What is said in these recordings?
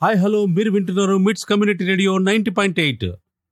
hi hello మీరు వింటున్నారు MITS community radio ninety point eight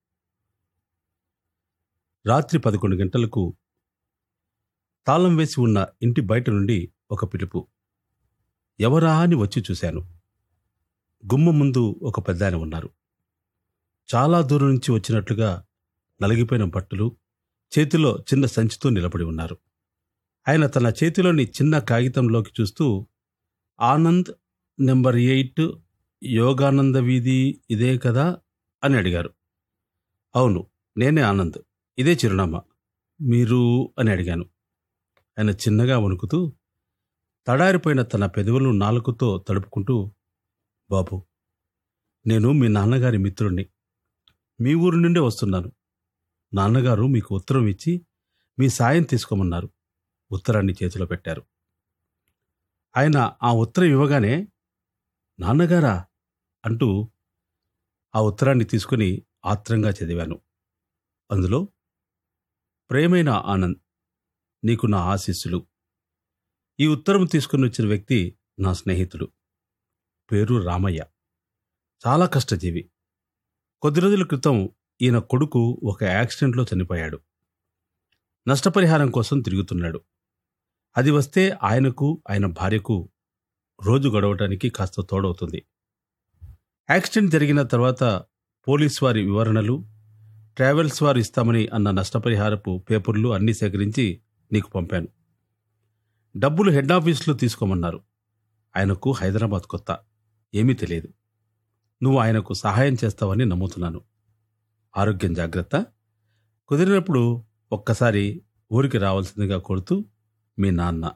రాత్రి పదకొండు గంటలకు తాళం వేసి ఉన్న ఇంటి బయట నుండి ఒక పిలుపు ఎవరా అని వచ్చి చూశాను గుమ్మ ముందు ఒక పెద్దాయన ఉన్నారు చాలా దూరం నుంచి వచ్చినట్లుగా నలిగిపోయిన బట్టలు చేతిలో చిన్న సంచితో నిలబడి ఉన్నారు ఆయన తన చేతిలోని చిన్న కాగితంలోకి చూస్తూ ఆనంద్ నెంబర్ ఎయిట్ యోగానంద వీధి ఇదే కదా అని అడిగారు అవును నేనే ఆనంద్ ఇదే చిరునామా మీరు అని అడిగాను ఆయన చిన్నగా వణుకుతూ తడారిపోయిన తన పెదవులను నాలుకతో తడుపుకుంటూ బాబు నేను మీ నాన్నగారి మిత్రుణ్ణి మీ ఊరు నుండే వస్తున్నాను నాన్నగారు మీకు ఉత్తరం ఇచ్చి మీ సాయం తీసుకోమన్నారు ఉత్తరాన్ని చేతిలో పెట్టారు ఆయన ఆ ఉత్తరం ఇవ్వగానే నాన్నగారా అంటూ ఆ ఉత్తరాన్ని తీసుకుని ఆత్రంగా చదివాను అందులో ప్రేమైన ఆనంద్ నీకు నా ఆశీస్సులు ఈ ఉత్తరం తీసుకుని వచ్చిన వ్యక్తి నా స్నేహితుడు పేరు రామయ్య చాలా కష్టజీవి కొద్ది రోజుల క్రితం ఈయన కొడుకు ఒక యాక్సిడెంట్లో చనిపోయాడు నష్టపరిహారం కోసం తిరుగుతున్నాడు అది వస్తే ఆయనకు ఆయన భార్యకు రోజు గడవటానికి కాస్త తోడవుతుంది యాక్సిడెంట్ జరిగిన తర్వాత పోలీస్ వారి వివరణలు ట్రావెల్స్ వారు ఇస్తామని అన్న నష్టపరిహారపు పేపర్లు అన్నీ సేకరించి నీకు పంపాను డబ్బులు హెడ్ ఆఫీసులో తీసుకోమన్నారు ఆయనకు హైదరాబాద్ కొత్త ఏమీ తెలియదు నువ్వు ఆయనకు సహాయం చేస్తావని నమ్ముతున్నాను ఆరోగ్యం జాగ్రత్త కుదిరినప్పుడు ఒక్కసారి ఊరికి రావాల్సిందిగా కోరుతూ మీ నాన్న